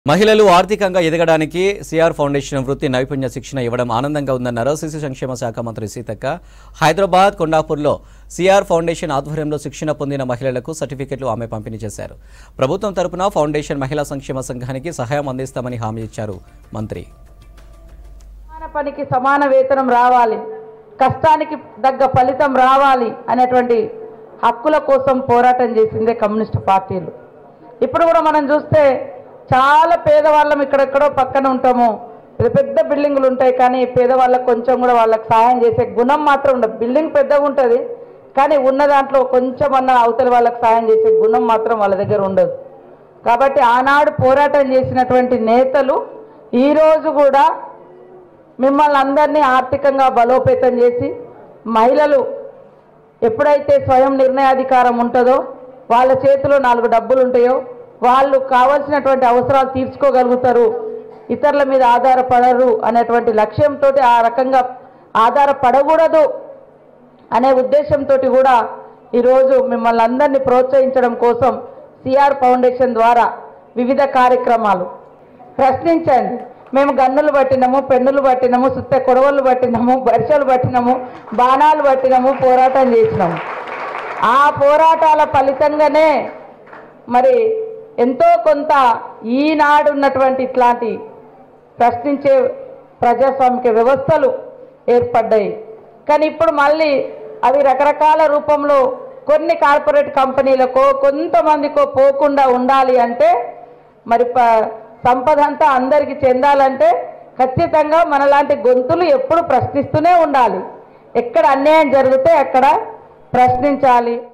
మహిళలు ఆర్థికంగా ఎదగడానికి సిఆర్ ఫౌండేషన్ వృత్తి నైపుణ్య శిక్షణ ఇవ్వడం ఆనందంగా ఉందన్నారు శిశు సంక్షేమ శాఖ మంత్రి సీతక్క హైదరాబాద్ కొండాపూర్లో సిఆర్ ఫౌండేషన్ ఆధ్వర్యంలో శిక్షణ పొందిన మహిళలకు సర్టిఫికెట్లు ఆమె పంపిణీ చేశారు ప్రభుత్వం తరపున ఫౌండేషన్ మహిళా సంక్షేమ సంఘానికి సహాయం అందిస్తామని హామీ ఇచ్చారు మంత్రి సమాన పనికి సమాన వేతనం రావాలి కష్టానికి తగ్గ ఫలితం రావాలి అనేటువంటి హక్కుల కోసం పోరాటం చేసిందే కమ్యూనిస్ట్ పార్టీలు ఇప్పుడు కూడా మనం చూస్తే చాలా పేదవాళ్ళం ఇక్కడెక్కడో పక్కన ఉంటాము పెద్ద పెద్ద బిల్డింగులు ఉంటాయి కానీ పేదవాళ్ళకు కొంచెం కూడా వాళ్ళకి సహాయం చేసే గుణం మాత్రం ఉండదు బిల్డింగ్ పెద్దగా ఉంటుంది కానీ ఉన్న దాంట్లో కొంచెం అన్న అవతల వాళ్ళకి సహాయం చేసే గుణం మాత్రం వాళ్ళ దగ్గర ఉండదు కాబట్టి ఆనాడు పోరాటం చేసినటువంటి నేతలు ఈరోజు కూడా మిమ్మల్ని అందరినీ ఆర్థికంగా బలోపేతం చేసి మహిళలు ఎప్పుడైతే స్వయం నిర్ణయాధికారం ఉంటుందో వాళ్ళ చేతిలో నాలుగు డబ్బులు ఉంటాయో వాళ్ళు కావలసినటువంటి అవసరాలు తీర్చుకోగలుగుతారు ఇతరుల మీద ఆధారపడరు అనేటువంటి లక్ష్యంతో ఆ రకంగా ఆధారపడకూడదు అనే ఉద్దేశంతో కూడా ఈరోజు మిమ్మల్ని అందరినీ ప్రోత్సహించడం కోసం సిఆర్ ఫౌండేషన్ ద్వారా వివిధ కార్యక్రమాలు ప్రశ్నించండి మేము గన్నులు పట్టినాము పెన్నులు పట్టినాము సుత్త కొడవలు పట్టినాము బరిసెలు పట్టినాము బాణాలు పట్టినాము పోరాటం చేసినాము ఆ పోరాటాల ఫలితంగానే మరి ఎంతో కొంత ఈనాడు ఉన్నటువంటి ఇట్లాంటి ప్రశ్నించే ప్రజాస్వామిక వ్యవస్థలు ఏర్పడ్డాయి కానీ ఇప్పుడు మళ్ళీ అవి రకరకాల రూపంలో కొన్ని కార్పొరేట్ కంపెనీలకో కొంతమందికో పోకుండా ఉండాలి అంటే మరి ప సంపద అంతా అందరికీ చెందాలంటే ఖచ్చితంగా మనలాంటి గొంతులు ఎప్పుడు ప్రశ్నిస్తూనే ఉండాలి ఎక్కడ అన్యాయం జరిగితే అక్కడ ప్రశ్నించాలి